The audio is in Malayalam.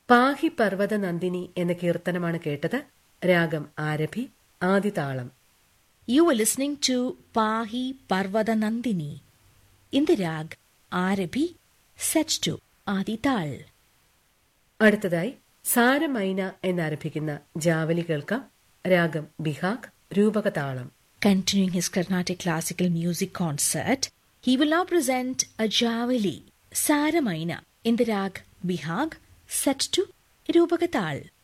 പാഹി പർവ്വത നന്ദിനി എന്ന കീർത്തനമാണ് കേട്ടത് രാഗം Arabhi ആദിതാളം You were listening to Pahi Parvada Nandini in the rag Arabi set to Adital. അടുത്തതായി സാരമൈന എന്നാരംഭിക്കുന്ന ജാവലി കേൾക്കാം രാഗം Behag രൂപകതാളം Continuing his Carnatic classical music concert, he will now present a Javali, Saramaina, in the rag Bihag set to Rupagatal.